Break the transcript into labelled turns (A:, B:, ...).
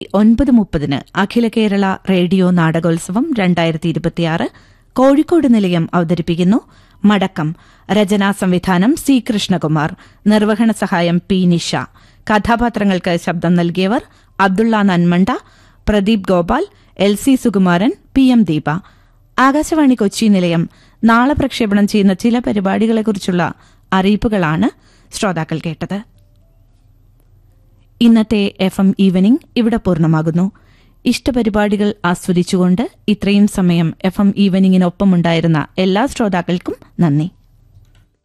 A: ഒൻപത് മുപ്പതിന് അഖില കേരള റേഡിയോ നാടകോത്സവം രണ്ടായിരത്തി ഇരുപത്തിയാറ് കോഴിക്കോട് നിലയം അവതരിപ്പിക്കുന്നു മടക്കം രചനാ സംവിധാനം സി കൃഷ്ണകുമാർ നിർവഹണ സഹായം പി നിഷ കഥാപാത്രങ്ങൾക്ക് ശബ്ദം നൽകിയവർ Abdulla Nanmanda Pradeep Gopal L C Sukumaran P M Deepa Akashvani Kochi നിലയം നാളെ പ്രക്ഷേപണം ചെയ്യുന്ന ചില പരിപാടികളെക്കുറിച്ചുള്ള അറിയിപ്പുകളാണ് ശ്രോതാക്കൾ കേട്ടത് ഇന്നത്തെ എഫ് എം ഈവനിംഗ് ഇവിടെ പൂർണ്ണമാകുന്നു ഇഷ്ടപരിപാടികൾ ആസ്വദിച്ചുകൊണ്ട് ഇത്രയും സമയം എഫ് എം ഈവനിങ്ങിനൊപ്പമുണ്ടായിരുന്ന എല്ലാ ശ്രോതാക്കൾക്കും നന്ദി